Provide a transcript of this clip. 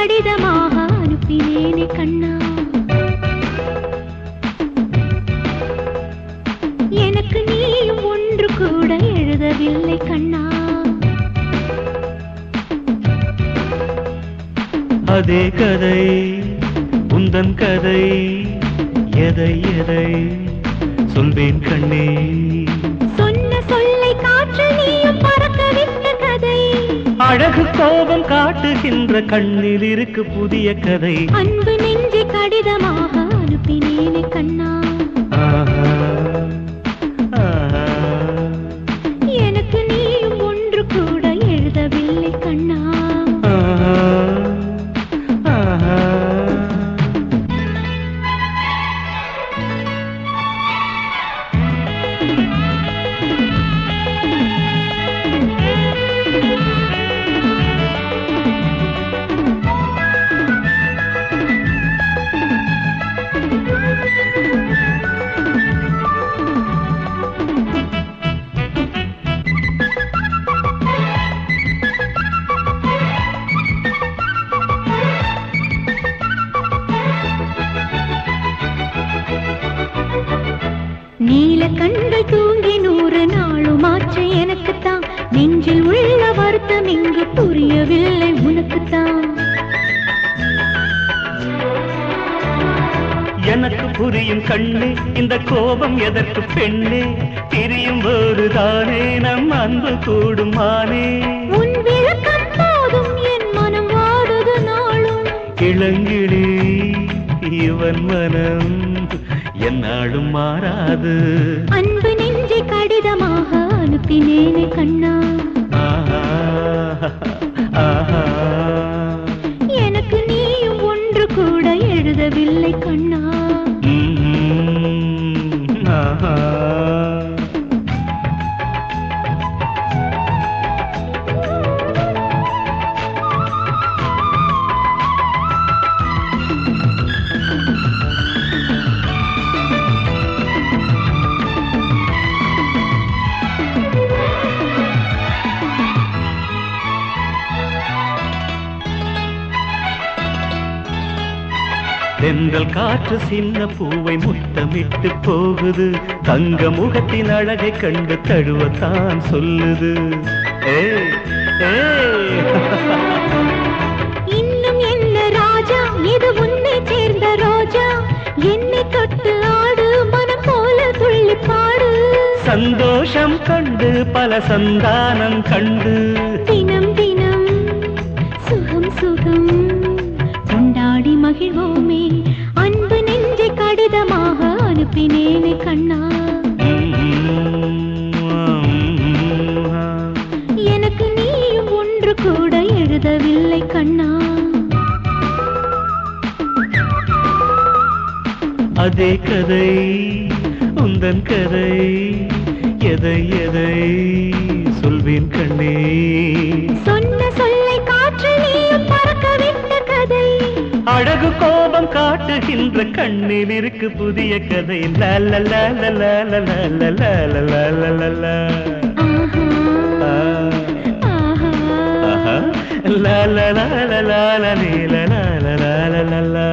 கடிதமாக அனுப்பினேனே கண்ணா எனக்கு நீயும் ஒன்று கூட எழுதவில்லை கண்ணா அதே கதை உந்தன் கதை எதை எதை சொல்வேன் கண்ணே சொன்ன சொல்லை காற்று நீயும் மறக்கவிட்ட கதை அழகு கோபம் காட்டுகின்ற கண்ணில் இருக்கு புதிய கதை அன்பு நெஞ்சை கடிதமாக அனுப்பினேனே கண்ணா ஆஹா, ஆஹா. எனக்கு நீயும் ஒன்று கூட எழுதவில்லை கண்ணா ஆஹா, ஆஹா. நீல கண்கள் தூங்கி நூறு நாளும் ஆச்சு எனக்குத்தான் நெஞ்சில் உள்ள வருத்தம் இங்கு புரியவில்லை உனக்குத்தான் எனக்கு புரியும் கண்ணே இந்த கோபம் எதற்கு பெண்ணே திரியும் போதுதானே நம் அன்பு கூடுமானே உன் விளக்கம் போதும் என் மனம் வாடுது நாளும் இளங்கிளி இவன் மனம் என்னாலும் மாறாது அன்பு நெஞ்சை கடிதமாக அனுப்பினேனே கண்ணா ஆஹா, ஆஹா. எனக்கு நீயும் ஒன்று கூட எழுதவில்லை கண்ணா ம்ம், ஆஹா. தென்றல் காற்று சின்ன பூவை முத்தமிட்டு போகுது தங்க முகத்தின் அழகை கண்டு தழுவத்தான் சொல்லுது ஏய், ஏய். இன்னும் என்ன ராஜா இது உன்னை சேர்ந்த ரோஜா என்னை தொட்டு ஆடு மனம் போல துள்ளி பாடு சந்தோஷம் கண்டு பல சந்தானம் கண்டு தினம் தினம் சுகம் சுகம் கொண்டாடி மகிழ்வோமே அன்பு நெஞ்சை கடிதமாக அனுப்பினேனே கண்ணா எனக்கு நீயும் ஒன்று கூட எழுதவில்லை கண்ணா அதே கதை உந்தன் கதை எதை எதை சொல்வேன் கண்ணே சொன்ன சொல்லை காற்று நீயும் பறக்கவிட்ட கதை அழகு கோபம் காட்டுகின்ற கண்ணில் இருக்கு புதிய கதை லா லா லா லா லா லா லா லா லா லா லா லா லா. ஆஹா ஆ, ஆஹா ஆஹா. லா லா லா லா லா லா லீ லா லா லா லா லா லா லா.